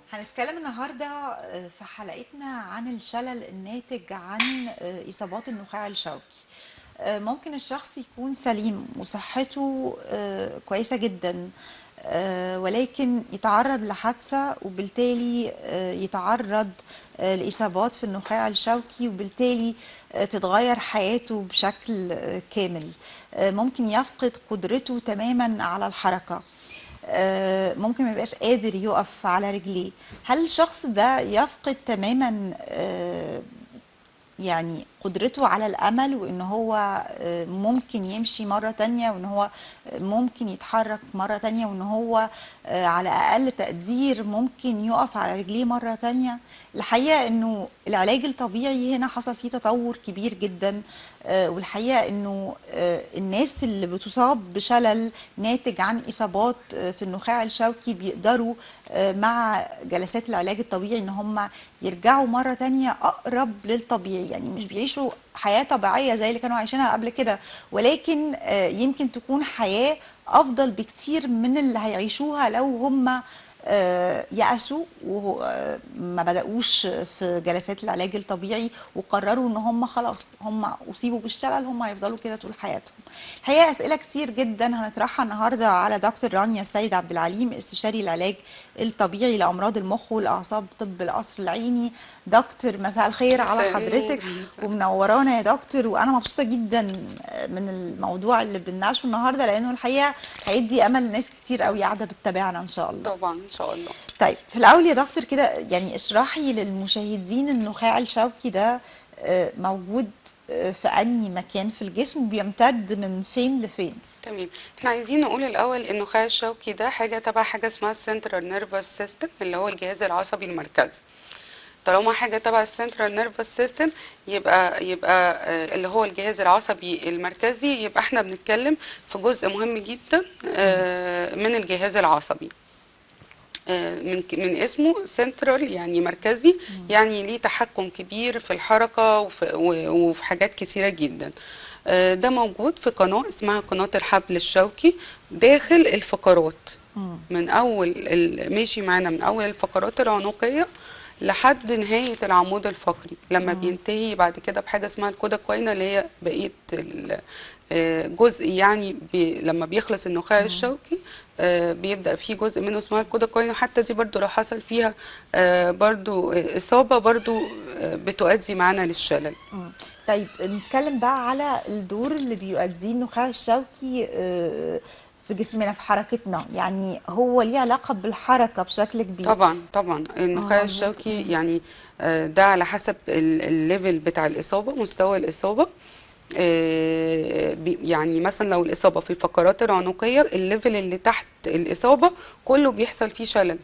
هنتكلم النهاردة في حلقتنا عن الشلل الناتج عن إصابات النخاع الشوكي ممكن الشخص يكون سليم وصحته كويسة جدا ولكن يتعرض لحادثة وبالتالي يتعرض لإصابات في النخاع الشوكي وبالتالي تتغير حياته بشكل كامل ممكن يفقد قدرته تماما على الحركة ممكن ما يبقاش قادر يقف على رجليه هل الشخص ده يفقد تماما يعني قدرته على الأمل وإن هو ممكن يمشي مرة تانية وإن هو ممكن يتحرك مرة تانية وإن هو على أقل تقدير ممكن يقف على رجليه مرة تانية الحقيقة إنه العلاج الطبيعي هنا حصل فيه تطور كبير جدا والحقيقة إنه الناس اللي بتصاب بشلل ناتج عن إصابات في النخاع الشوكي بيقدروا مع جلسات العلاج الطبيعي إن هم يرجعوا مرة تانية أقرب للطبيعي يعني مش بيعيشوا حياة طبيعية زي اللي كانوا عايشينها قبل كده ولكن يمكن تكون حياة أفضل بكتير من اللي هيعيشوها لو هم يأسوا وما بدأوش في جلسات العلاج الطبيعي وقرروا ان هم خلاص هم اصيبوا بالشلل هم هيفضلوا كده طول حياتهم. الحقيقه اسئله كتير جدا هنطرحها النهارده على دكتور رانيا السيد عبد العليم استشاري العلاج الطبيعي لامراض المخ والاعصاب طب القصر العيني. دكتور مساء الخير على حضرتك ومنورانا يا دكتور وانا مبسوطه جدا من الموضوع اللي بنناقشه النهارده لانه الحقيقه هيدي امل لناس كتير قوي قاعده بتتابعنا ان شاء الله. طبعا ان شاء الله. طيب في الاول يا دكتور كده يعني اشرحي للمشاهدين النخاع الشوكي ده موجود في انهي مكان في الجسم وبيمتد من فين لفين تمام احنا عايزين نقول الاول ان النخاع الشوكي ده حاجه تبع حاجه اسمها السنترال نيرفس سيستم اللي هو الجهاز العصبي المركزي طالما حاجه تبع السنترال نيرفس سيستم يبقى يبقى اللي هو الجهاز العصبي المركزي يبقى احنا بنتكلم في جزء مهم جدا من الجهاز العصبي من من اسمه سنترال يعني مركزي يعني ليه تحكم كبير في الحركه وفي, وفي حاجات كثيره جدا ده موجود في قناه اسمها قناه الحبل الشوكي داخل الفقرات من اول ماشي معانا من اول الفقرات العنقيه لحد نهايه العمود الفقري لما مم. بينتهي بعد كده بحاجه اسمها الكودا كوينه اللي هي بقيه جزء يعني بي لما بيخلص النخاع الشوكي آه بيبدا في جزء منه اسمها الكودا كوينه حتى دي برضو لو حصل فيها آه برضو اصابه برضو آه بتؤدي معانا للشلل مم. طيب نتكلم بقى على الدور اللي بيؤديه النخاع الشوكي في جسمنا في حركتنا يعني هو ليه علاقه بالحركه بشكل كبير طبعا طبعا النخاع الشوكي يعني ده على حسب الليفل بتاع الاصابه مستوى الاصابه يعني مثلا لو الاصابه في الفقرات العنقيه الليفل اللي تحت الاصابه كله بيحصل فيه شلل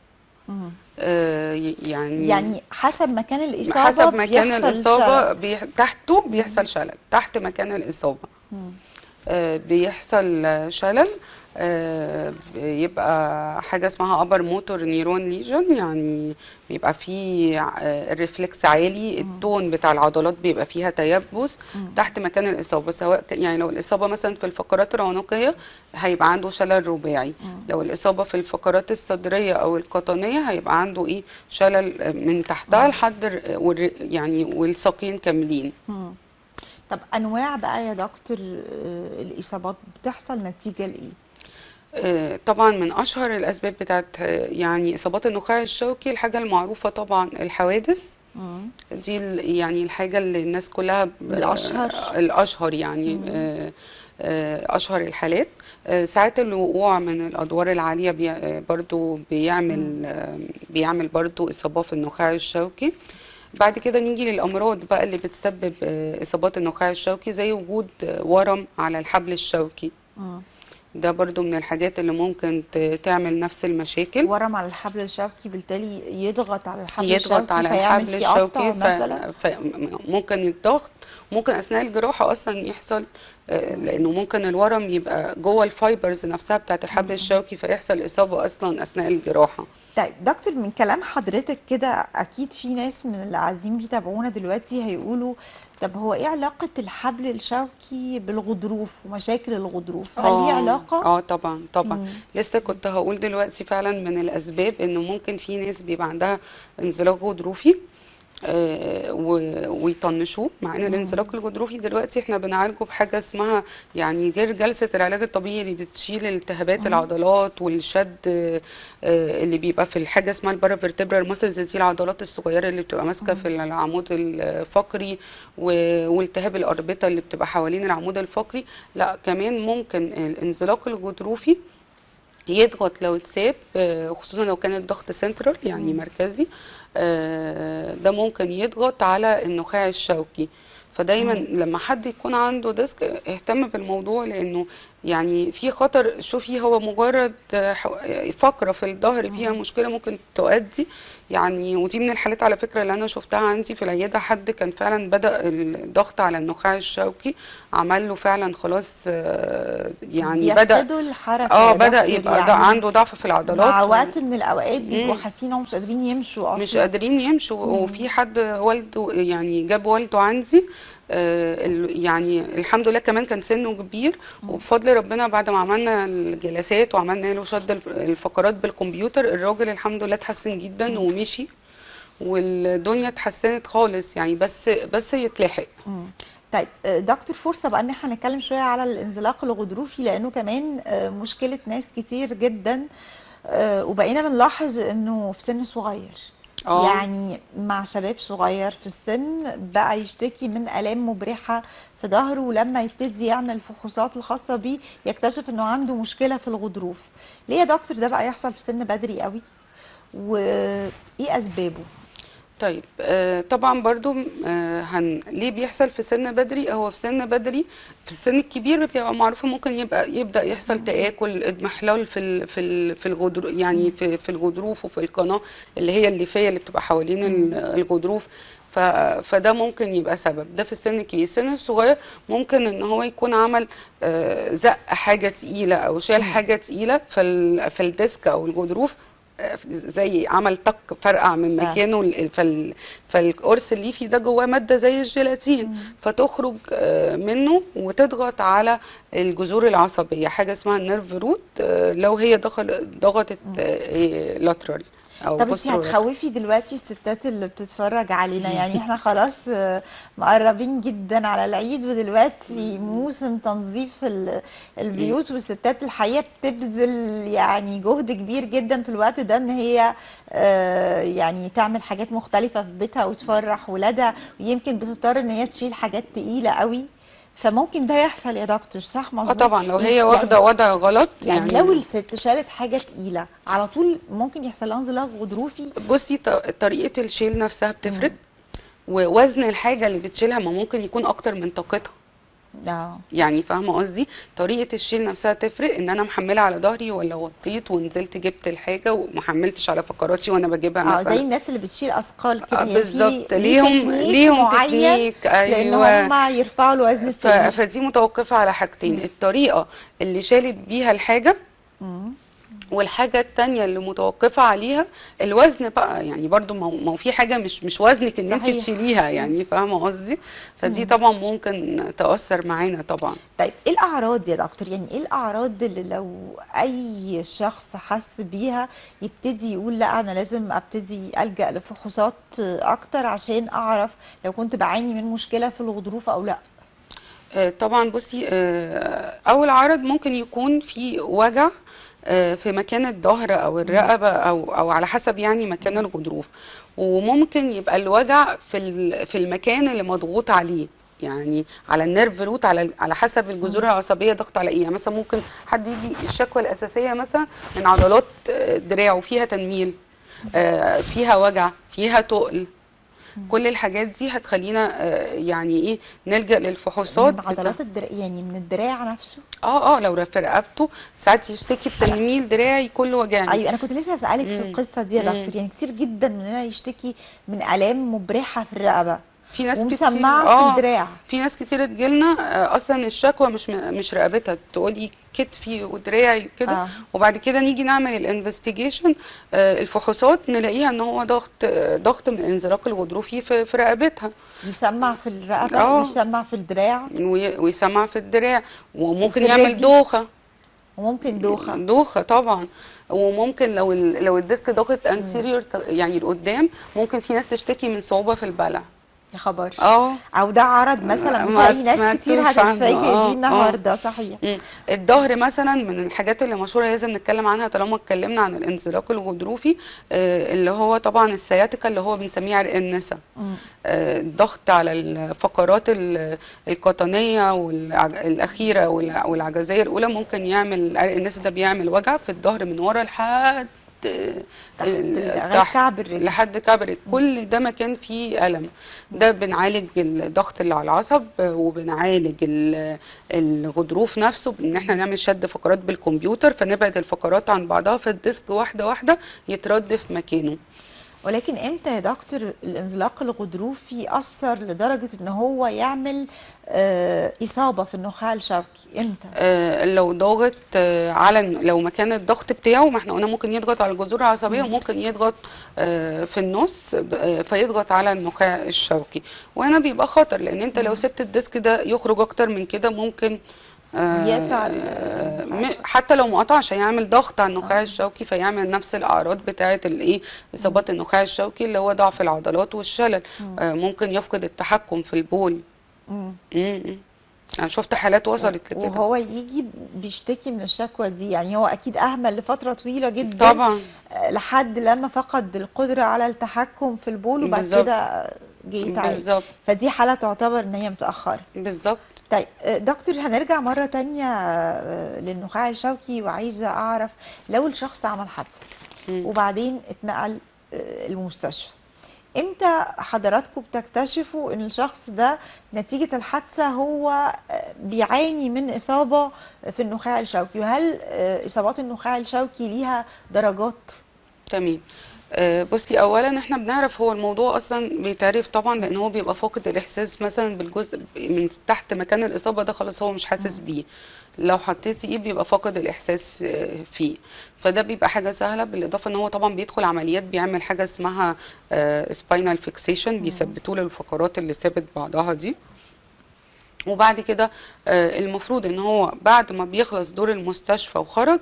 آه يعني يعني حسب مكان الاصابه حسب مكان الاصابه بي تحته بيحصل شلل تحت مكان الاصابه آه بيحصل شلل آه بيبقى حاجه اسمها ابر موتور نيرون ليجن يعني بيبقى فيه آه الريفلكس عالي التون بتاع العضلات بيبقى فيها تيبس تحت مكان الاصابه سواء يعني لو الاصابه مثلا في الفقرات العنقيه هيبقى عنده شلل رباعي لو الاصابه في الفقرات الصدريه او القطنيه هيبقى عنده ايه شلل من تحتها لحد يعني والساقين كاملين طب انواع بقى يا دكتور الاصابات بتحصل نتيجه لايه طبعا من اشهر الاسباب بتاعت يعني اصابات النخاع الشوكي الحاجه المعروفه طبعا الحوادث مم. دي يعني الحاجه اللي الناس كلها الاشهر الاشهر يعني مم. اشهر الحالات ساعات الوقوع من الادوار العاليه بي برضو بيعمل مم. بيعمل برضو اصابه في النخاع الشوكي بعد كده نيجي للامراض بقى اللي بتسبب اصابات النخاع الشوكي زي وجود ورم على الحبل الشوكي مم. ده برضو من الحاجات اللي ممكن تعمل نفس المشاكل ورم على الحبل الشوكي بالتالي يضغط على الحبل يضغط الشوكي على الحبل الشوكي مثلا ف... ممكن الضغط ممكن اثناء الجراحه اصلا يحصل لانه ممكن الورم يبقى جوه الفايبرز نفسها بتاعت الحبل الشوكي فيحصل اصابه اصلا اثناء الجراحه طيب دكتور من كلام حضرتك كده اكيد في ناس من اللي قاعدين بيتابعونا دلوقتي هيقولوا طب هو ايه علاقة الحبل الشوكي بالغضروف ومشاكل الغضروف؟ هل اه ليه علاقة؟ اه طبعا طبعا مم. لسه كنت هقول دلوقتي فعلا من الاسباب انه ممكن في ناس بيبقى عندها انزلاق غضروفي آه، و- ويطنشوه مع ان الانزلاق الغضروفي دلوقتي احنا بنعالجه بحاجه اسمها يعني غير جلسه العلاج الطبيعي اللي بتشيل التهابات العضلات والشد آه، آه، اللي بيبقى في الحاجه اسمها البارافيرتبرال ماسلز دي العضلات الصغيره اللي بتبقى ماسكه في العمود الفقري و- والتهاب الاربطه اللي بتبقى حوالين العمود الفقري لا كمان ممكن الانزلاق الغضروفي يضغط لو اتساب آه، خصوصا لو كان الضغط سنترال يعني مركزي آه، ده ممكن يضغط على النخاع الشوكي فدايما لما حد يكون عنده ديسك اهتم بالموضوع لانه يعني في خطر شوفي هو مجرد آه، ح- فقره في الظهر فيها مشكله ممكن تؤدي يعني ودي من الحالات على فكره اللي انا شفتها عندي في العياده حد كان فعلا بدا الضغط على النخاع الشوكي عمل له فعلا خلاص آه، يعني بدا بيفقدوا الحركة اه يا بدا دكتور يبقى يعني ده عنده ضعف في العضلات مع و- وقت من الأوقات بيبقوا مم. حاسين إنهم مش قادرين يمشوا أصلا مش قادرين يمشوا وفي حد والده يعني جاب والده عندي آه، ال- يعني الحمد لله كمان كان سنه كبير وبفضل ربنا بعد ما عملنا الجلسات وعملنا له شد الف- الفقرات بالكمبيوتر الراجل الحمد لله اتحسن جدا ومشي والدنيا اتحسنت خالص يعني بس بس يتلحق مم. طيب آه، دكتور فرصة بقى ان احنا نتكلم شوية على الانزلاق الغضروفي لانه كمان آه، مشكلة ناس كتير جدا آه، وبقينا بنلاحظ انه في سن صغير اه يعني مع شباب صغير في السن بقى يشتكي من آلام مبرحة في ظهره ولما يبتدي يعمل الفحوصات الخاصة بيه يكتشف انه عنده مشكلة في الغضروف ليه يا دكتور ده بقى يحصل في سن بدري قوي وايه اسبابه طيب آه طبعا برضو آه هن ليه بيحصل في سن بدري هو في سن بدري في السن الكبير بيبقى معروف ممكن يبقى يبدأ يحصل تآكل اضمحلال في ال في ال في الغضروف يعني في في الغضروف وفي القناة اللي هي الليفية اللي بتبقى حوالين ال- الغضروف ف فده ممكن يبقى سبب ده في السن الكبير السن الصغير ممكن ان هو يكون عمل آه، زق حاجة تقيلة او شال حاجة تقيلة فال فالديسك او الغضروف آه، زي عمل طق فرقع من آه. مكانه ال- فال فالقرص الليفي ده جواه ماده زي الجيلاتين فتخرج آه، منه وتضغط على الجذور العصبيه حاجه اسمها النيرف روت آه، لو هي دخل ضغطت لاترال او طب انت posterolateral. هتخوفي دلوقتي الستات اللي بتتفرج علينا يعني احنا خلاص آه، مقربين جدا على العيد ودلوقتي موسم تنظيف ال- البيوت والستات الحقيقة بتبذل يعني جهد كبير جدا في الوقت ده ان هي آه، يعني تعمل حاجات مختلفة في بيتها وتفرح ولادها ويمكن بتضطر ان هي تشيل حاجات تقيلة قوي فممكن ده يحصل يا دكتور صح اه مظبوط طبعا لو هي يعني- واخده وضع غلط يعني يعني لو الست شالت حاجة تقيلة على طول ممكن يحصل لها انزلاق غضروفي بصي ط- طريقه الشيل نفسها بتفرق ووزن الحاجه اللي بتشيلها ما ممكن يكون اكتر من طاقتها اه يعني فاهمه قصدي طريقه الشيل نفسها تفرق ان انا محمله على ظهري ولا وطيت ونزلت جبت الحاجه وما حملتش على فقراتي وانا بجيبها اه مثلا زي الناس اللي بتشيل اثقال كده آه، هي بالظبط في ليهم تكنيك ليهم معين تكنيك لان ايوه هم يرفعوا الوزن ف... التقيل فدي متوقفه على حاجتين الطريقه اللي شالت بيها الحاجه مم. والحاجه التانية اللي متوقفه عليها الوزن بقى يعني برضو ما هو ما هو في حاجه مش مش وزنك ان انت صحيح. تشيليها يعني فاهمه قصدي فدي طبعا ممكن تاثر معانا طبعا طيب ايه الاعراض يا دكتور يعني ايه الاعراض اللي لو اي شخص حس بيها يبتدي يقول لا انا لازم ابتدي الجا لفحوصات اكتر عشان اعرف لو كنت بعاني من مشكله في الغضروف او لا آه، طبعا بصي آه، اول عرض ممكن يكون في وجع آه، في مكان الظهر او الرقبه او او على حسب يعني مكان الغضروف وممكن يبقى الوجع في ال- في المكان اللي مضغوط عليه يعني على النيرف روت على على حسب الجذور العصبيه ضغط على ايه يعني مثلا ممكن حد يجي الشكوى الاساسيه مثلا من عضلات آه، دراعه فيها تنميل آه، فيها وجع فيها تقل كل الحاجات دي هتخلينا آه، يعني ايه نلجأ للفحوصات من بتاع- عضلات الدراع يعني من الدراع نفسه اه اه لو في رقبته ساعات يشتكي بتنميل دراعي كله وجعني ايوه انا كنت لسه اسالك في مم. القصه دي يا مم. دكتور يعني كتير جدا مننا يشتكي من الام مبرحه في الرقبه في ناس ومسمعه كتير في الدراع في ناس كتير تجيلنا آه، اصلا الشكوى مش م- مش رقبتها تقولي كتفي ودراعي كده آه. وبعد كده نيجي نعمل الانفستيجيشن الفحوصات نلاقيها ان هو ضغط آه، ضغط من الانزلاق الغضروفي في في رقبتها يسمع في الرقبه آه. ويسمع في الدراع وي- ويسمع في الدراع وممكن وفي يعمل الرجل. دوخه وممكن دوخه دوخه طبعا وممكن لو ال- لو الديسك ضاغط انتيريور يعني لقدام ممكن في ناس تشتكي من صعوبه في البلع يا خبر اه او ده عرض مثلا ما بتلاقي ناس كتير سمعتوش عنه. هتتفاجئ آه، بيه آه. النهارده صحيح مم. الظهر مثلا من الحاجات اللي مشهوره لازم نتكلم عنها طالما اتكلمنا عن الانزلاق الغضروفي آه، اللي هو طبعا السياتيكا اللي هو بنسميه عرق النسا مم. آه، الضغط على الفقرات ال- القطنيه والاخيره والع- والعجزيه الاولى ممكن يعمل عرق النسا ده بيعمل وجع في الظهر من ورا لحد آه، تحت ال- لغاية كعب الرجل. لحد كعب الرجل كل ده مكان فيه الم ده بنعالج الضغط اللي على العصب آه، وبنعالج ال- الغضروف نفسه بان احنا نعمل شد فقرات بالكمبيوتر فنبعد الفقرات عن بعضها فالديسك واحده واحده يترد في مكانه ولكن امتى يا دكتور الانزلاق الغضروفي اثر لدرجه ان هو يعمل آه اصابه في النخاع الشوكي امتى آه، لو ضاغط آه، على لو مكان الضغط بتاعه ما احنا قلنا ممكن يضغط على الجذور العصبيه وممكن يضغط آه، في النص آه، فيضغط على النخاع الشوكي وهنا بيبقى خطر لان انت لو سبت الديسك ده يخرج اكتر من كده ممكن آه، يقطع ال- آه، النخاع م- حتى لو ما قطعش هيعمل ضغط على النخاع الشوكي فيعمل نفس الاعراض بتاعه الايه اصابات النخاع الشوكي اللي هو ضعف العضلات والشلل آه، ممكن يفقد التحكم في البول مم. م- م. انا شفت حالات وصلت لكده وهو يجي بيشتكي من الشكوى دي يعني هو اكيد اهمل لفتره طويله جدا طبعا آه، لحد لما فقد القدره على التحكم في البول وبعد بالظبط. كده جه يتعالج بالظبط فدي حاله تعتبر ان هي متاخره بالظبط طيب آه، دكتور هنرجع مرة تانية آه، للنخاع الشوكي وعايزة أعرف لو الشخص عمل حادثة مم. وبعدين اتنقل آه، المستشفى امتى حضراتكم بتكتشفوا ان الشخص ده نتيجة الحادثة هو آه، بيعاني من إصابة في النخاع الشوكي وهل آه، إصابات النخاع الشوكي ليها درجات؟ تمام آه، بصي اولا احنا بنعرف هو الموضوع اصلا بيتعرف طبعا لان هو بيبقى فاقد الاحساس مثلا بالجزء من تحت مكان الاصابه ده خلاص هو مش حاسس بيه لو حطيتي ايد بيبقى فاقد الاحساس آه، فيه فده بيبقى حاجه سهله بالاضافه ان هو طبعا بيدخل عمليات بيعمل حاجه اسمها سباينال فيكسيشن بيثبتوا له الفقرات اللي ثابت بعضها دي وبعد كده آه، المفروض ان هو بعد ما بيخلص دور المستشفى وخرج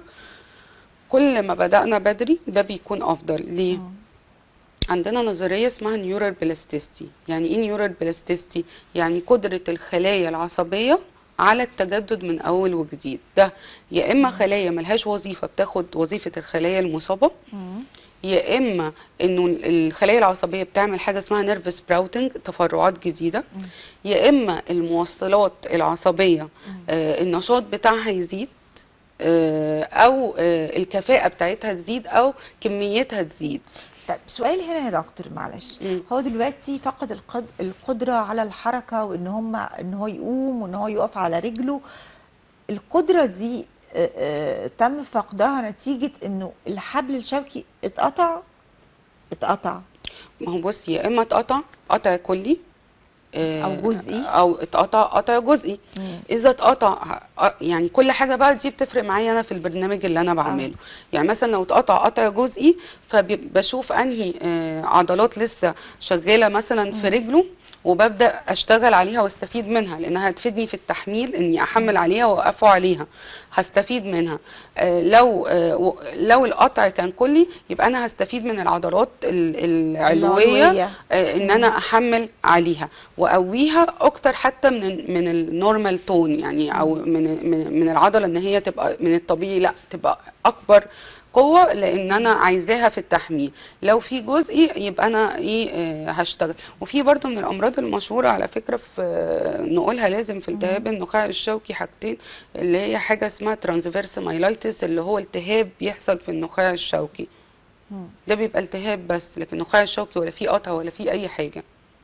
كل ما بدأنا بدري ده بيكون أفضل ليه؟ عندنا نظرية اسمها نيورال بلاستيستي يعني ايه نيورال بلاستيستي؟ يعني قدرة الخلايا العصبية على التجدد من أول وجديد ده يا إما خلايا ملهاش وظيفة بتاخد وظيفة الخلايا المصابة يا اما انه الخلايا العصبيه بتعمل حاجه اسمها نيرف سبراوتنج تفرعات جديده يا اما الموصلات العصبيه آه النشاط بتاعها يزيد آه او آه الكفاءه بتاعتها تزيد او كميتها تزيد طيب سؤال هنا يا دكتور معلش مم. هو دلوقتي فقد القد... القدرة على الحركة وان هم ان هو يقوم وان هو يقف على رجله القدرة دي آه، آه، تم فقدها نتيجة انه الحبل الشوكي اتقطع اتقطع ما هو بصي يا اما اتقطع قطع كلي آه، أو جزئي. او اتقطع قطع جزئي مم. اذا اتقطع آه، يعني كل حاجه بقى دي بتفرق معايا انا في البرنامج اللي انا بعمله يعني مثلا لو اتقطع قطع جزئي فبشوف انهي آه، عضلات لسه شغاله مثلا في رجله وببدا اشتغل عليها واستفيد منها لانها هتفيدني في التحميل اني احمل عليها واوقفه عليها هستفيد منها آه، لو آه، و- لو القطع كان كلي يبقى انا هستفيد من العضلات ال- العلويه العلوية. آه، ان انا احمل عليها واقويها اكتر حتى من من النورمال تون يعني او من من من العضله ان هي تبقى من الطبيعي لا تبقى اكبر قوه لان انا عايزاها في التحميل لو في جزئي يبقى انا ايه آه، هشتغل وفي برضو من الامراض المشهوره على فكره في آه، نقولها لازم في التهاب النخاع الشوكي حاجتين اللي هي حاجه اسمها ترانسفيرس مايلايتس اللي هو التهاب بيحصل في النخاع الشوكي مم. ده بيبقى التهاب بس لكن النخاع الشوكي ولا فيه قطع ولا فيه اي حاجه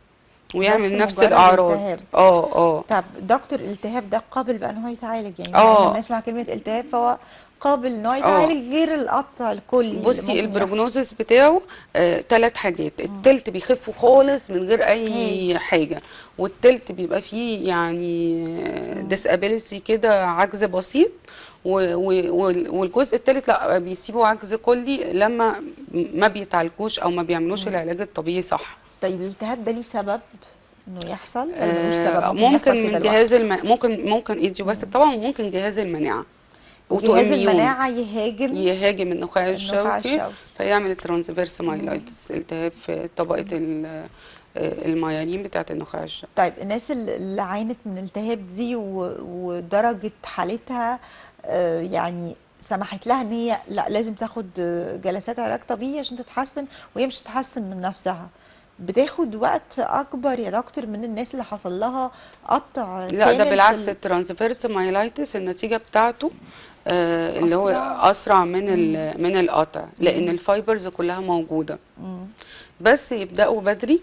ويعمل بس نفس مجرد الاعراض التهاب. اه اه طب دكتور الالتهاب ده قابل بقى ان هو يتعالج يعني آه. لما نسمع كلمة التهاب فهو قابل ان هو يتعالج غير القطع الكلي اللي بصي ممكن يحصل. البروجنوزس بتاعه ثلاث حاجات التلت بيخفوا خالص من غير اي هايل. حاجه والتلت بيبقى فيه يعني ديسابيليتي كده عجز بسيط و- و- وال- والجزء التالت لا بيسيبوا عجز كلي لما ما بيتعالجوش او ما بيعملوش العلاج الطبيعي صح طيب الالتهاب ده ليه سبب انه يحصل ولا ملوش آه، سبب ممكن, يحصل ممكن كده من لوحده؟ جهاز الم... ممكن ممكن ايديوباثيك طبعا وممكن جهاز المناعه جهاز autoimmune. المناعة يهاجم يهاجم النخاع النخاع الشوكي الشوكي. فيعمل الترانسفيرس مايلايتس التهاب في طبقة ال- آه، الميالين بتاعة النخاع الشوكي طيب الناس اللي اللي عانت من التهاب دي و- ودرجة حالتها آه، يعني سمحت لها ان هي لا لازم تاخد آه، جلسات علاج طبيعي عشان تتحسن وهي مش تتحسن من نفسها بتاخد وقت اكبر يا دكتور من الناس اللي حصل لها قطع لا كامل ده في بالعكس ال- الترانسفيرس مايلايتس النتيجة بتاعته آه، اللي هو أسرع. أسرع من ال- من القطع لأن الفايبرز كلها موجودة مم. بس يبدأوا بدري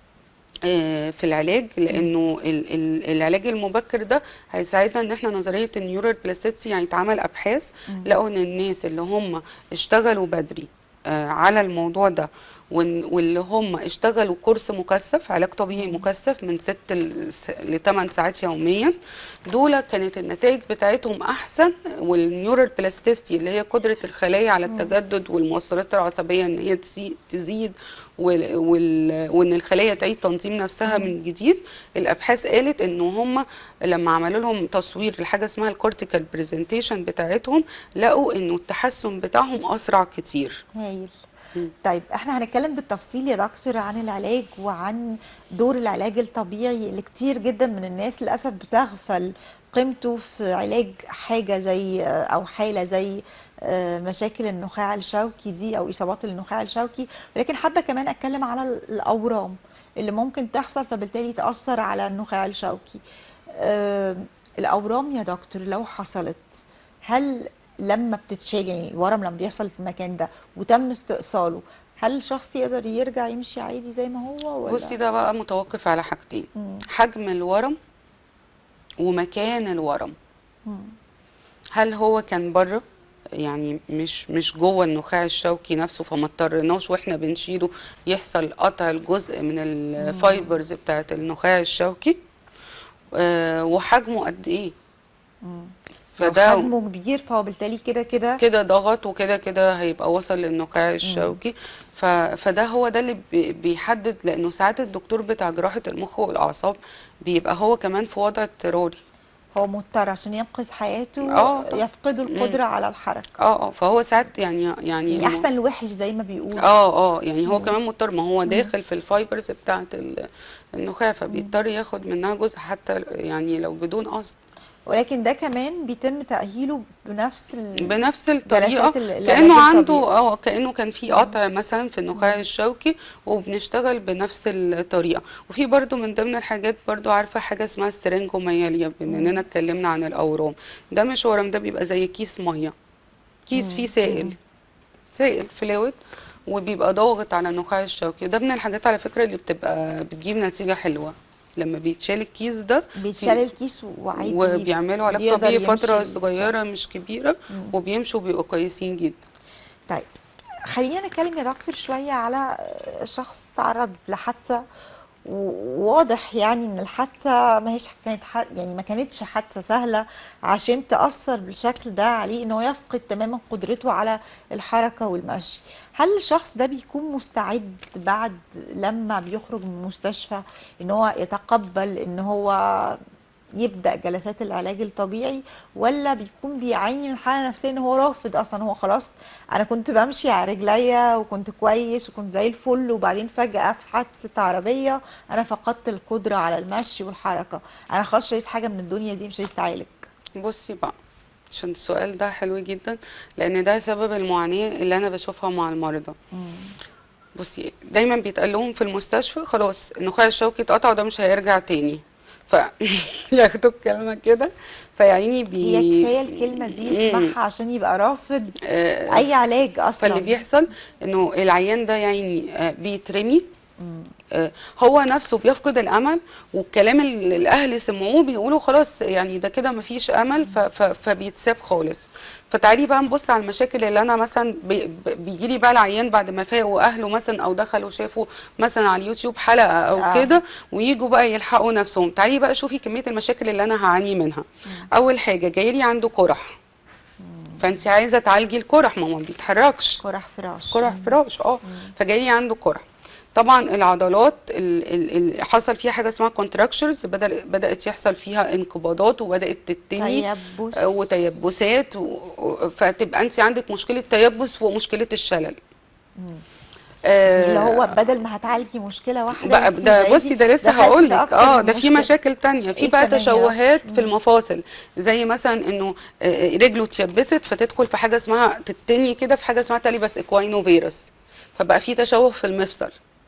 آه، في العلاج لانه ال- ال- العلاج المبكر ده هيساعدنا ان احنا نظريه النيورال بلاستيسيتي يعني اتعمل ابحاث لقوا ان الناس اللي هم اشتغلوا بدري آه، على الموضوع ده وإن- واللي هم اشتغلوا كورس مكثف علاج طبيعي مكثف من 6 ل 8 ساعات يوميا دول كانت النتائج بتاعتهم احسن والنيورال بلاستيستي اللي هي قدره الخلايا على التجدد والموصلات العصبيه ان هي تزي- تزيد وال- وال- وان الخليه تعيد تنظيم نفسها من جديد الابحاث قالت ان هم لما عملوا لهم تصوير لحاجه اسمها الكورتيكال برزنتيشن بتاعتهم لقوا انه التحسن بتاعهم اسرع كتير هايل مم. طيب احنا هنتكلم بالتفصيل يا دكتور عن العلاج وعن دور العلاج الطبيعي اللي كتير جدا من الناس للأسف بتغفل قيمته في علاج حاجة زي أو حالة زي آه، مشاكل النخاع الشوكي دي أو إصابات النخاع الشوكي ولكن حابة كمان أتكلم على الأورام اللي ممكن تحصل فبالتالي تأثر على النخاع الشوكي آه، الأورام يا دكتور لو حصلت هل لما بتتشال يعني الورم لما بيحصل في المكان ده وتم استئصاله هل الشخص يقدر يرجع يمشي عادي زي ما هو ولا بصي ده بقى متوقف على حاجتين مم. حجم الورم ومكان الورم مم. هل هو كان بره يعني مش مش جوه النخاع الشوكي نفسه فما اضطرناش واحنا بنشيله يحصل قطع الجزء من الفايبرز بتاعه النخاع الشوكي آه، وحجمه قد ايه مم. لو فده حجمه كبير فهو بالتالي كده كده كده ضغط وكده كده هيبقى وصل للنخاع الشوكي ف... فده هو ده اللي بي- بيحدد لانه ساعات الدكتور بتاع جراحة المخ والاعصاب بيبقى هو كمان في وضع اضطراري هو مضطر عشان ينقذ حياته آه، طبعا. يفقد القدرة على الحركة اه اه فهو ساعات يعني يعني يعني الم- أحسن الوحش زي ما بيقول اه اه يعني هو كمان مضطر ما هو داخل في الفايبرز بتاعة ال- النخاع فبيضطر ياخد منها جزء حتى يعني لو بدون قصد ولكن ده كمان بيتم تأهيله بنفس ال... بنفس الطريقة جلسات ال- العلاج كأنه عنده الطبيعي. اه كأنه كان في قطع مثلا في النخاع الشوكي وبنشتغل بنفس الطريقة وفي برضو من ضمن الحاجات برضو عارفة حاجة اسمها السرنجومياليا بما اننا اتكلمنا عن الأورام ده مش ورم ده بيبقى زي كيس مية كيس فيه سائل سائل فلويد وبيبقى ضاغط على النخاع الشوكي ده من الحاجات على فكرة اللي بتبقى بتجيب نتيجة حلوة لما بيتشال الكيس ده بيتشال الكيس وعادي وبيعملوا علاج يقدر طبيعي فترة يمشي صغيرة مش كبيرة وبيمشوا بيبقوا كويسين جدا طيب خلينا نتكلم يا دكتور شوية على شخص تعرض لحادثة وواضح يعني ان الحادثة ما هيش كانت ح- يعني ما كانتش حادثة سهلة عشان تأثر بالشكل ده عليه ان هو يفقد تماما قدرته على الحركة والمشي هل الشخص ده بيكون مستعد بعد لما بيخرج من المستشفى ان هو يتقبل ان هو يبدأ جلسات العلاج الطبيعي ولا بيكون بيعاني من حالة نفسية ان هو رافض اصلا هو خلاص انا كنت بمشي على رجليا وكنت كويس وكنت زي الفل وبعدين فجأة في حادثة عربية انا فقدت القدرة على المشي والحركة انا خلاص مش عايز حاجة من الدنيا دي مش عايز اتعالج بصي بقى عشان السؤال ده حلو جدا لان ده سبب المعاناة اللي انا بشوفها مع المرضى بصي دايما بيتقال لهم في المستشفى خلاص النخاع الشوكي اتقطع وده مش هيرجع تاني ف ياخدوا الكلمة كده فيعني بي هي كفاية الكلمة دي مم. يسمعها عشان يبقى رافض آه، اي علاج اصلا فاللي بيحصل انه العيان ده يعني آه، بيترمي آه، هو نفسه بيفقد الامل والكلام اللي الاهل سمعوه بيقولوا خلاص يعني ده كده مفيش امل ف- ف- فبيتساب خالص فتعالي بقى نبص على المشاكل اللي انا مثلا بيجي لي بقى العيان بعد ما فاقوا اهله مثلا او دخلوا شافوا مثلا على اليوتيوب حلقه او آه. كده ويجوا بقى يلحقوا نفسهم تعالي بقى شوفي كميه المشاكل اللي انا هعاني منها اول حاجه جاي لي عنده قرح فانت عايزه تعالجي القرح ما هو ما بيتحركش قرح فراش قرح فراش اه فجاي عنده قرح طبعا العضلات ال- ال- ال- حصل فيها حاجه اسمها كونتراكشرز بدأ بدات يحصل فيها انقباضات وبدات تتني تيبس آه، وتيبسات و- و- فتبقى انت عندك مشكله تيبس ومشكله الشلل آه، اللي هو بدل ما هتعالجي مشكله واحده بقى انتي ده بقيتي بصي ده لسه دخلتي هقول في لك أكتر اه من ده في مشكلة. مشاكل تانية في إيه بقى كمان يا تشوهات في المفاصل زي مثلا انه آه، رجله اتشبست فتدخل في حاجه اسمها تتني كده في حاجه اسمها تاليبس اكواينو فيروس فبقى في تشوه في المفصل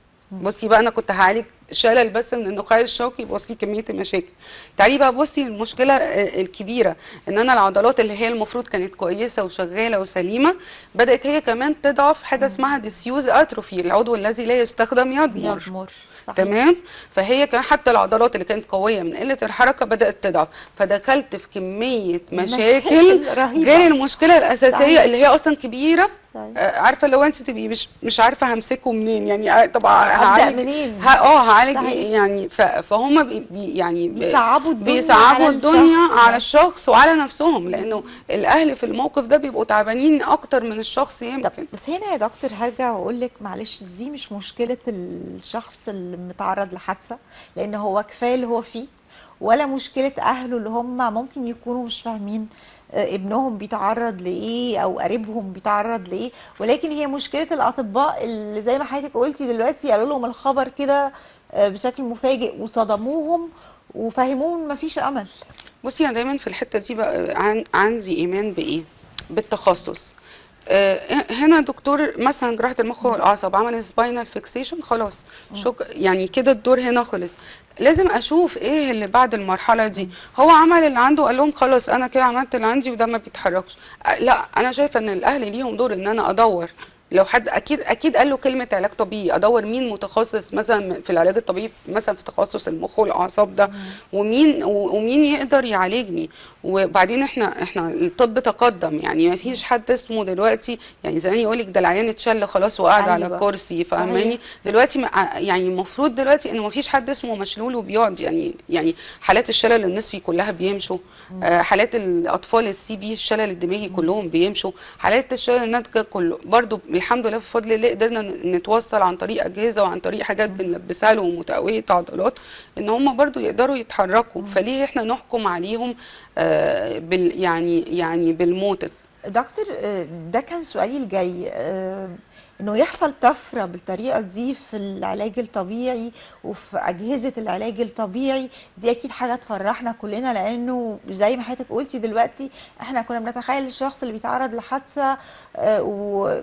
بصي بقى انا كنت هعالج شلل بس من النخاع الشوكي بصي كميه المشاكل تعالي بقى بصي المشكله آه، الكبيره ان انا العضلات اللي هي المفروض كانت كويسه وشغاله وسليمه بدات هي كمان تضعف حاجه اسمها ديسيوز اتروفي العضو الذي لا يستخدم يضمر يضمر صحيح تمام فهي كمان حتى العضلات اللي كانت قويه من قله الحركه بدات تضعف فدخلت في كميه مشاكل مشاكل رهيبة. غير المشكله الاساسيه صحيح. اللي هي اصلا كبيره صحيح. آه، عارفه لو انت تبقي مش مش عارفه همسكه منين يعني آه، طب أبدأ هعالج منين؟ ه- اه هعالج صحيح. إيه يعني ف- فهم بي بي- يعني ب- بيصعبوا الدنيا بيصعبوا على الدنيا الشخص على ده. الشخص وعلى نفسهم لانه الاهل في الموقف ده بيبقوا تعبانين اكتر من الشخص طب يمكن بس هنا يا دكتور هرجع واقول لك معلش دي مش مشكله الشخص اللي متعرض لحادثه لان هو كفايه اللي هو فيه ولا مشكله اهله اللي هم ممكن يكونوا مش فاهمين آه، ابنهم بيتعرض لايه او قريبهم بيتعرض لايه ولكن هي مشكله الاطباء اللي زي ما حضرتك قلتي دلوقتي قالوا لهم الخبر كده آه، بشكل مفاجئ وصدموهم وفهموهم مفيش امل بصي انا دايما في الحته دي بقى عن عندي ايمان بايه بالتخصص آه، هنا دكتور مثلا جراحه المخ والاعصاب عمل سباينال فيكسيشن خلاص شك يعني كده الدور هنا خلص لازم اشوف ايه اللي بعد المرحله دي هو عمل اللي عنده قال لهم خلاص انا كده عملت اللي عندي وده ما بيتحركش آه، لا انا شايفه ان الاهل ليهم دور ان انا ادور لو حد اكيد اكيد قال له كلمه علاج طبيعي ادور مين متخصص مثلا في العلاج الطبيعي مثلا في تخصص المخ والاعصاب ده ومين و- ومين يقدر يعالجني وبعدين احنا احنا الطب تقدم يعني ما فيش حد اسمه دلوقتي يعني زمان يقول لك ده العيان اتشل خلاص وقعد على أيوة. كرسي صحيح. فاهماني دلوقتي مع- يعني المفروض دلوقتي انه ما فيش حد اسمه مشلول وبيقعد يعني يعني حالات الشلل النصفي كلها بيمشوا آه، حالات الاطفال السي بي الشلل الدماغي كلهم بيمشوا حالات الشلل الناتجه كله برضو الحمد لله بفضل الله قدرنا ن- نتوصل عن طريق اجهزه وعن طريق حاجات بنلبسها لهم وتقويه عضلات ان هم برضو يقدروا يتحركوا فليه احنا نحكم عليهم آه، بال يعني يعني بالموت دكتور آه، ده كان سؤالي الجاي آه، انه يحصل طفره بالطريقه دي في العلاج الطبيعي وفي اجهزه العلاج الطبيعي دي اكيد حاجه تفرحنا كلنا لانه زي ما حضرتك قلتي دلوقتي احنا كنا بنتخيل الشخص اللي بيتعرض لحادثه آه، و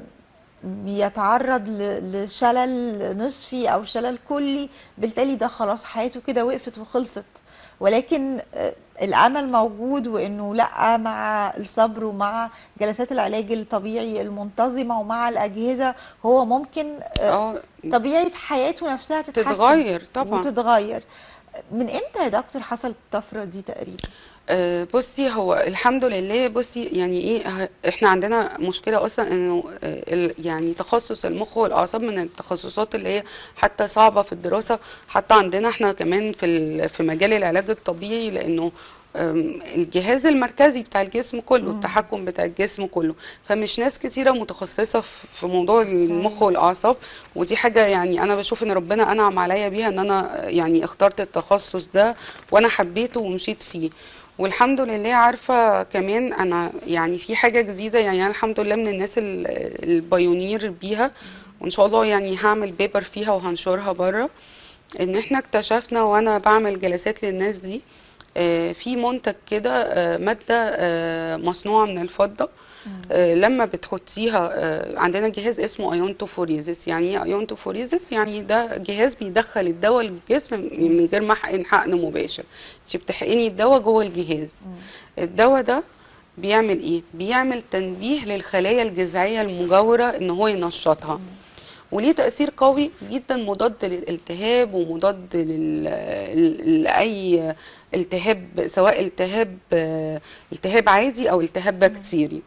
بيتعرض ل- لشلل نصفي او شلل كلي بالتالي ده خلاص حياته كده وقفت وخلصت ولكن آه، الامل موجود وانه لا مع الصبر ومع جلسات العلاج الطبيعي المنتظمه ومع الاجهزه هو ممكن آه، اه طبيعه حياته نفسها تتحسن تتغير طبعا وتتغير من امتى يا دكتور حصل الطفره دي تقريبا آه، بصي هو الحمد لله بصي يعني ايه ه- احنا عندنا مشكله اصلا انه آه، ال- يعني تخصص المخ والاعصاب من التخصصات اللي هي حتى صعبه في الدراسه حتى عندنا احنا كمان في ال- في مجال العلاج الطبيعي لانه آم، الجهاز المركزي بتاع الجسم كله التحكم بتاع الجسم كله فمش ناس كتيرة متخصصة في في موضوع المخ صحيح. والأعصاب ودي حاجة يعني أنا بشوف إن ربنا أنعم عليا بيها إن أنا يعني اخترت التخصص ده وأنا حبيته ومشيت فيه والحمد لله عارفة كمان أنا يعني في حاجة جديدة يعني أنا الحمد لله من الناس ال- البايونير بيها وإن شاء الله يعني هعمل بيبر فيها وهنشرها بره إن إحنا اكتشفنا وأنا بعمل جلسات للناس دي آه، في منتج كده آه، مادة آه، مصنوعة من الفضة آه، لما بتحطيها آه، عندنا جهاز اسمه ايونتوفوريزس يعني ايه ايونتوفوريزس يعني ده جهاز بيدخل الدواء للجسم من غير ما حقن حقن مباشر انت بتحقني الدواء جوه الجهاز الدواء ده بيعمل ايه بيعمل تنبيه للخلايا الجذعيه المجاوره ان هو ينشطها وليه تاثير قوي جدا مضاد للالتهاب ومضاد لل... ل- لاي التهاب سواء التهاب آه، التهاب عادي او التهاب بكتيري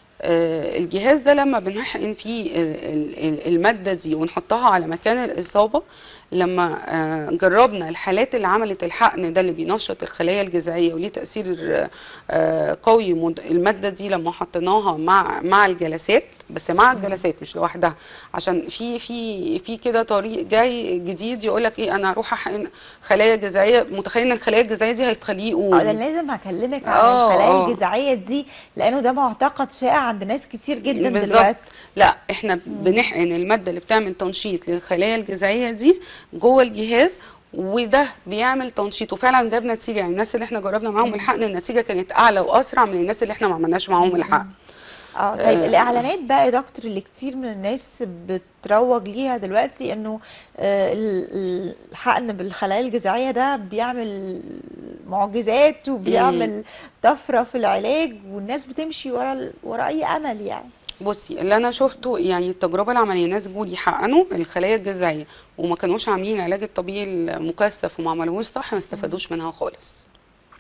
آه، الجهاز ده لما بنحقن فيه ال- ال- المادة دي ونحطها على مكان الإصابة لما آه، جربنا الحالات اللي عملت الحقن ده اللي بينشط الخلايا الجذعية وليه تأثير آه، قوي مد- المادة دي لما حطيناها مع مع الجلسات بس مع الجلسات مش لوحدها عشان في في في كده طريق جاي جديد يقول لك ايه انا اروح احقن خلايا جذعيه متخيل ان الخلايا الجذعيه دي هتخليه يقوم اه ده لازم هكلمك عن آه، الخلايا آه. الجذعيه دي لانه ده معتقد شائع عند ناس كتير جدا بالظبط. دلوقتي لا احنا بنحقن الماده اللي بتعمل تنشيط للخلايا الجذعيه دي جوه الجهاز وده بيعمل تنشيط وفعلا جاب نتيجه يعني الناس اللي احنا جربنا معاهم الحقن النتيجه كانت اعلى واسرع من الناس اللي احنا ما عملناش معاهم الحقن اه طيب آه. الاعلانات بقى يا دكتور اللي كتير من الناس بتروج ليها دلوقتي انه آه، ال- ال- الحقن بالخلايا الجذعيه ده بيعمل معجزات وبيعمل طفره في العلاج والناس بتمشي ورا ال- ورا اي امل يعني بصي اللي انا شفته يعني التجربه العمليه ناس جولي يحقنوا الخلايا الجذعيه وما كانوش عاملين العلاج الطبيعي المكثف وما عملوهوش صح ما استفادوش منها خالص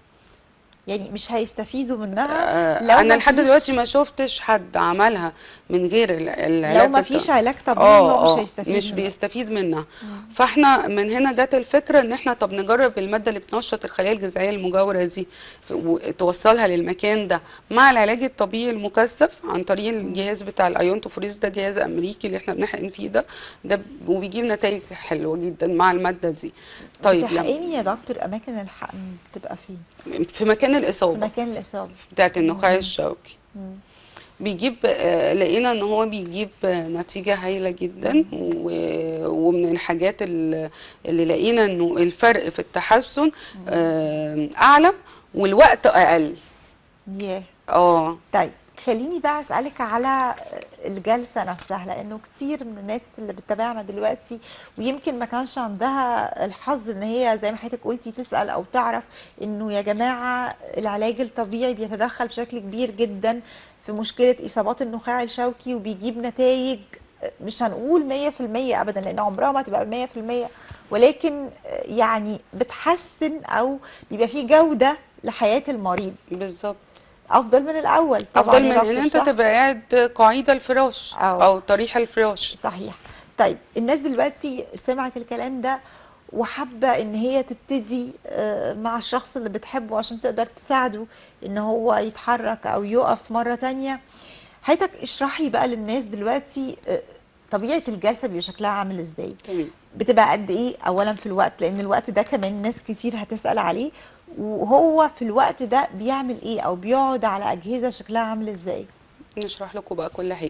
يعني مش هيستفيدوا منها آه، لو انا ما لحد فيش- دلوقتي ما شفتش حد عملها من غير ال- العلاج لو ما الط- فيش علاج طبيعي اه هو مش اه هيستفيد مش منه. بيستفيد منها فاحنا من هنا جت الفكره ان احنا طب نجرب الماده اللي بتنشط الخلايا الجذعيه المجاوره دي وتوصلها للمكان ده مع العلاج الطبيعي المكثف عن طريق الجهاز بتاع الايونتوفوريز ده جهاز امريكي اللي احنا بنحقن فيه ده ده ب- وبيجيب نتائج حلوه جدا مع الماده دي طيب لما- تحقيني يا دكتور اماكن الحقن بتبقى فين في مكان في الاصابه مكان الاصابه بتاعت النخاع الشوكي مم. بيجيب آه، لقينا ان هو بيجيب آه، نتيجة هايلة جدا و- ومن الحاجات ال- اللي لقينا انه الفرق في التحسن آه، اعلى والوقت اقل ياه اه طيب خليني بقى اسالك على الجلسه نفسها لانه كتير من الناس اللي بتتابعنا دلوقتي ويمكن ما كانش عندها الحظ ان هي زي ما حضرتك قلتي تسال او تعرف انه يا جماعه العلاج الطبيعي بيتدخل بشكل كبير جدا في مشكله اصابات النخاع الشوكي وبيجيب نتائج مش هنقول 100% ابدا لان عمرها ما تبقى 100% ولكن يعني بتحسن او بيبقى في جوده لحياه المريض بالظبط افضل من الاول طبعا افضل يا من دكتور، ان انت صح؟ تبقى قاعد قاعدة الفراش أو. او طريح الفراش صحيح طيب الناس دلوقتي سمعت الكلام ده وحابة ان هي تبتدي آه، مع الشخص اللي بتحبه عشان تقدر تساعده ان هو يتحرك او يقف مرة تانية حضرتك اشرحي بقى للناس دلوقتي آه، طبيعة الجلسة بيبقى شكلها عامل ازاي تمام بتبقى قد ايه اولا في الوقت لان الوقت ده كمان ناس كتير هتسأل عليه وهو في الوقت ده بيعمل ايه او بيقعد على اجهزة شكلها عامل ازاي نشرح لكم بقى كل حاجه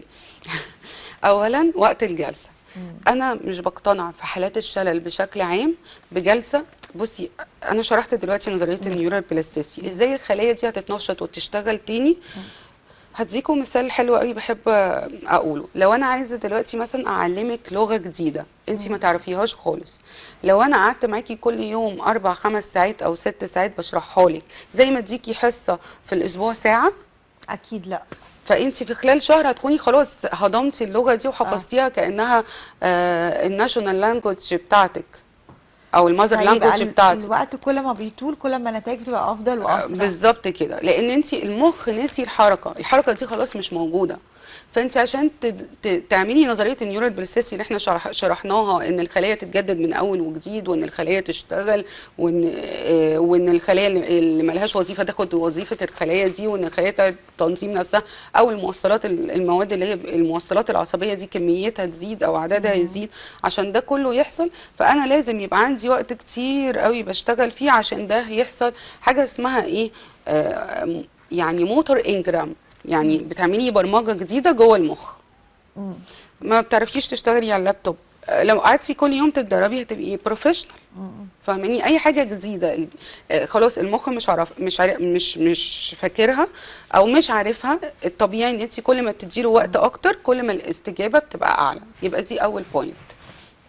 اولا وقت الجلسه انا مش بقتنع في حالات الشلل بشكل عام بجلسه بصي انا شرحت دلوقتي نظريه النيورال بلاستيسي ازاي الخلايا دي هتتنشط وتشتغل تاني هديكم مثال حلو قوي بحب اقوله لو انا عايزه دلوقتي مثلا اعلمك لغه جديده انت ما تعرفيهاش خالص لو انا قعدت معاكي كل يوم اربع خمس ساعات او ست ساعات بشرحها لك زي ما اديكي حصه في الاسبوع ساعه اكيد لا فانت في خلال شهر هتكوني خلاص هضمتي اللغه دي وحفظتيها كانها آه الناشونال لانجوج بتاعتك او المذر فيبقى لانجوج ال- بتاعتك الوقت كل ما بيطول كل ما النتائج بتبقى افضل واسرع بالظبط كده لان انت المخ نسي الحركه الحركه دي خلاص مش موجوده فانت عشان ت- ت- تعملي نظريه النيورال بلاستيسي اللي احنا شرح شرحناها ان الخلايا تتجدد من اول وجديد وان الخلايا تشتغل وان آه، وان الخلايا اللي اللي ملهاش وظيفه تاخد وظيفه الخلايا دي وان الخلايا تعمل تنظيم نفسها او الموصلات ال- المواد اللي هي الموصلات العصبيه دي كميتها تزيد او عددها يزيد عشان ده كله يحصل فانا لازم يبقى عندي وقت كتير قوي بشتغل فيه عشان ده يحصل حاجه اسمها ايه آه، م- يعني موتور انجرام يعني بتعملي برمجه جديده جوه المخ مم. ما بتعرفيش تشتغلي على اللابتوب آه، لو قعدتي كل يوم تتدربي هتبقي بروفيشنال مم. فاهماني اي حاجه جديده آه، خلاص المخ مش عارف مش عارف مش مش فاكرها او مش عارفها الطبيعي ان انت كل ما بتديله وقت اكتر كل ما الاستجابه بتبقى اعلى يبقى دي اول بوينت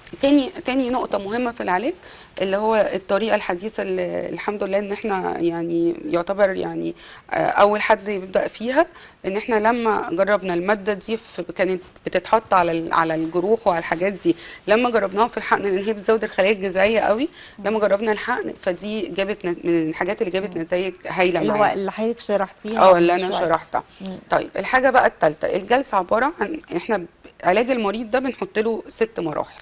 تاني تاني نقطة مهمة في العلاج اللي هو الطريقة الحديثة اللي الحمد لله ان احنا يعني يعتبر يعني آه، اول حد يبدأ فيها ان احنا لما جربنا المادة دي في كانت بتتحط على ال- على الجروح وعلى الحاجات دي لما جربناها في الحقن لان هي بتزود الخلايا الجذعية قوي لما جربنا الحقن فدي جابت نت- من الحاجات اللي جابت نتائج هايلة اللي هو معانا اللي حضرتك شرحتيها اه من اللي انا شوية. شرحتها مم. طيب الحاجه بقى الثالثه الجلسه عباره عن احنا ب- علاج المريض ده بنحط له ست مراحل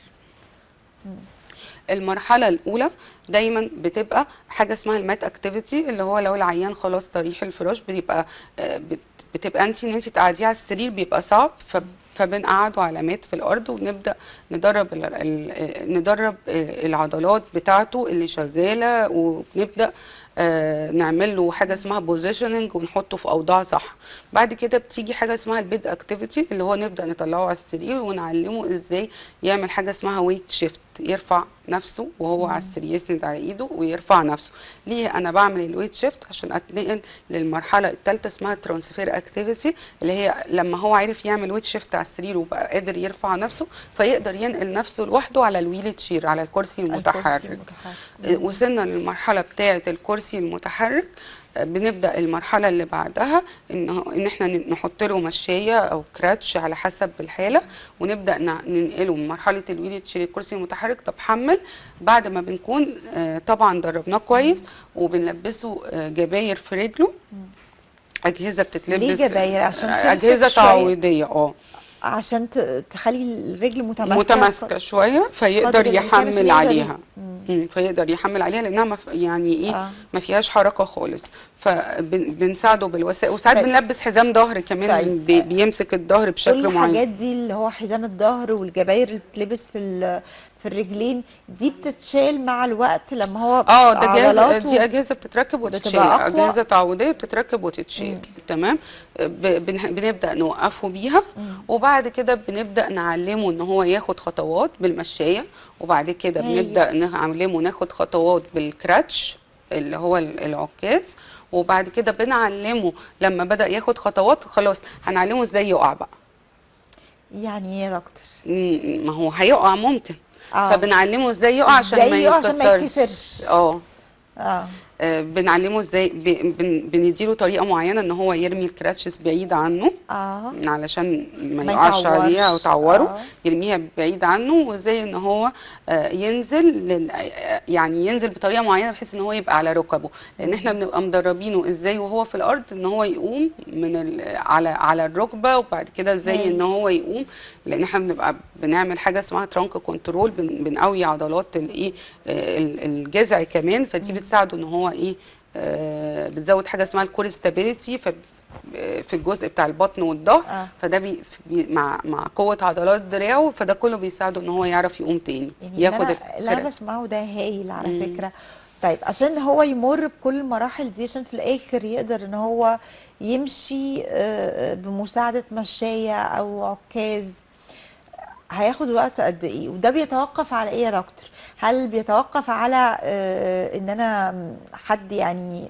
المرحله الاولى دايما بتبقى حاجه اسمها المات اكتيفيتي اللي هو لو العيان خلاص طريح الفراش بيبقى آه، بت- بتبقى انت ان انت تقعديه على السرير بيبقى صعب ف فبنقعده على مات في الارض ونبدا ندرب ال ال ندرب آه، العضلات بتاعته اللي شغاله ونبدا آه، نعمل له حاجه اسمها بوزيشننج ونحطه في اوضاع صح بعد كده بتيجي حاجه اسمها البيد اكتيفيتي اللي هو نبدا نطلعه على السرير ونعلمه ازاي يعمل حاجه اسمها ويت شيفت يرفع نفسه وهو على السرير يسند على ايده ويرفع نفسه ليه انا بعمل الويت شيفت عشان اتنقل للمرحله الثالثه اسمها ترانسفير اكتيفيتي اللي هي لما هو عرف يعمل ويت شيفت على السرير وبقى قادر يرفع نفسه فيقدر ينقل نفسه لوحده على الويل تشير على الكرسي الكرسي المتحرك المتحرك. وصلنا للمرحله بتاعه الكرسي المتحرك بنبدا المرحله اللي بعدها ان ان احنا نحط له مشايه او كراتش على حسب الحاله ونبدا ن- ننقله من مرحله الويل تشيل الكرسي المتحرك طب حمل بعد ما بنكون آه، طبعا دربناه كويس وبنلبسه آه، جباير في رجله اجهزه بتتلبس ليه جباير؟ عشان آه، تمسك اجهزه شوية. تعويضيه اه عشان ت- تخلي الرجل متماسكه متماسكه شويه فيقدر قدر الإمكان عشان يحمل يقدر ي- عليها مم، فيقدر يحمل عليها لانها مف... يعني ايه آه. ما فيهاش حركه خالص فبنساعده بالوسائل وساعات طيب. بنلبس حزام ظهر كمان طيب. بي... بيمسك الظهر كل بشكل معين الحاجات دي اللي هو حزام الظهر والجباير اللي بتلبس في ال- في الرجلين دي بتتشال مع الوقت لما هو اه ده جهاز عضلاته دي اجهزه بتتركب وتتشال بتبقى أقوى. اجهزه تعويضيه بتتركب وتتشال تمام ب- بن- بنبدا نوقفه بيها وبعد كده بنبدا نعلمه ان هو ياخد خطوات بالمشايه وبعد كده هايل. بنبدا نعلمه ناخد خطوات بالكراتش اللي هو ال- العكاز وبعد كده بنعلمه لما بدا ياخد خطوات خلاص هنعلمه ازاي يقع بقى يعني ايه يا دكتور م- ما هو هيقع ممكن آه. فبنعلمه ازاي يقع عشان إزاي ما يقع عشان ما يتكسرش يتكسرش. اه اه آه، بنعلمه ازاي ب- بن- بنديله طريقه معينه ان هو يرمي الكراتشز بعيد عنه اه علشان ما ما يقعش يتعورش. عليها او تعوره آه. يرميها بعيد عنه وازاي ان هو آه، ينزل لل... آه، يعني ينزل بطريقه معينه بحيث ان هو يبقى على ركبه لان احنا بنبقى مدربينه ازاي وهو في الارض ان هو يقوم من ال... على على الركبه وبعد كده ازاي هايل. ان هو يقوم لان احنا بنبقى بنعمل حاجه اسمها ترانك كنترول بن... بنقوي عضلات الايه آه، ال- الجذع كمان فدي بتساعده ان هو ايه آه، بتزود حاجه اسمها الكور ستابيليتي ف في الجزء بتاع البطن والظهر آه. فده بي بي مع مع قوه عضلات دراعه فده كله بيساعده ان هو يعرف يقوم تاني يعني اللي ياخد انا, اللي أنا الكرة. بسمعه ده هايل على مم. فكرة طيب عشان هو يمر بكل المراحل دي عشان في الآخر يقدر ان هو يمشي آه، بمساعدة مشاية أو عكاز هياخد وقت قد ايه وده بيتوقف على ايه يا دكتور هل بيتوقف على آه، ان انا حد يعني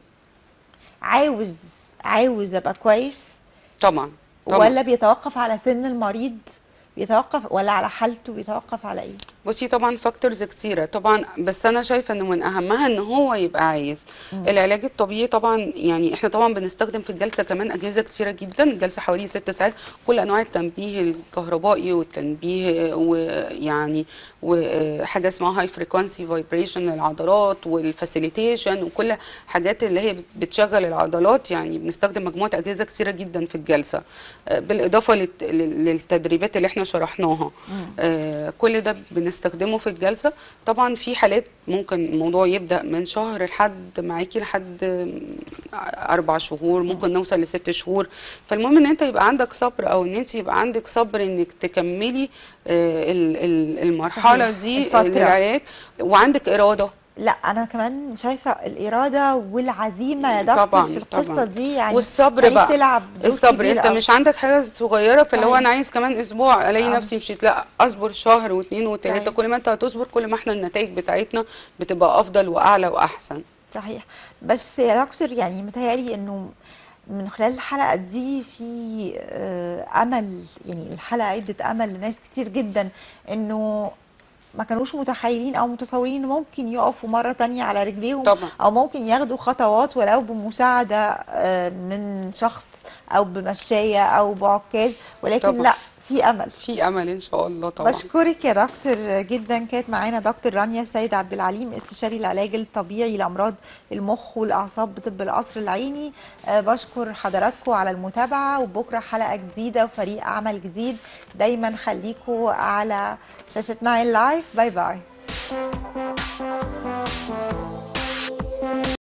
عاوز عاوز ابقى كويس طبعا طبعا ولا بيتوقف على سن المريض بيتوقف ولا على حالته بيتوقف على ايه بصي طبعا فاكتورز كتيره طبعا بس انا شايفه انه من اهمها ان هو يبقى عايز العلاج الطبيعي طبعا يعني احنا طبعا بنستخدم في الجلسه كمان اجهزه كتيره جدا الجلسه حوالي ست ساعات كل انواع التنبيه الكهربائي والتنبيه ويعني وحاجه اسمها هاي فريكوانسي فايبريشن للعضلات والفاسيليتيشن وكل حاجات اللي هي بتشغل العضلات يعني بنستخدم مجموعه اجهزه كتيره جدا في الجلسه آه، بالاضافه للت- لل- للتدريبات اللي احنا شرحناها آه، كل ده بنستخدمه في الجلسه طبعا في حالات ممكن الموضوع يبدا من شهر لحد معاكي لحد آه، اربع شهور ممكن نوصل لست شهور فالمهم ان انت يبقى عندك صبر او ان انت يبقى عندك صبر انك تكملي آه، ال- ال- المرحله صحيح، دي الفترة. للعلاج وعندك اراده لا انا كمان شايفه الاراده والعزيمه يا دكتور طبعا في القصه طبعا. دي يعني والصبر خليك بقى تلعب دور الصبر كبير انت أوي. مش عندك حاجه صغيره فاللي هو صحيح. انا عايز كمان اسبوع الاقي آه، نفسي مش- مشيت لا اصبر شهر واثنين وثلاثه صحيح. كل ما انت هتصبر كل ما احنا النتائج بتاعتنا بتبقى افضل واعلى واحسن صحيح بس يا دكتور يعني متهيألي انه من خلال الحلقه دي في آه، امل يعني الحلقه عده امل لناس كتير جدا انه ما كانوش متخيلين او متصورين إن ممكن يقفوا مره تانية على رجليهم طبعا. او ممكن ياخدوا خطوات ولو بمساعده آه، من شخص او بمشايه او بعكاز ولكن طبعا. لا في امل في امل ان شاء الله طبعا بشكرك يا دكتور جدا كانت معانا دكتور رانيا سيد عبد العليم استشاري العلاج الطبيعي لامراض المخ والاعصاب بطب القصر العيني آه، بشكر حضراتكم على المتابعه وبكره حلقه جديده وفريق عمل جديد دايما خليكم على شاشه ناين لايف باي باي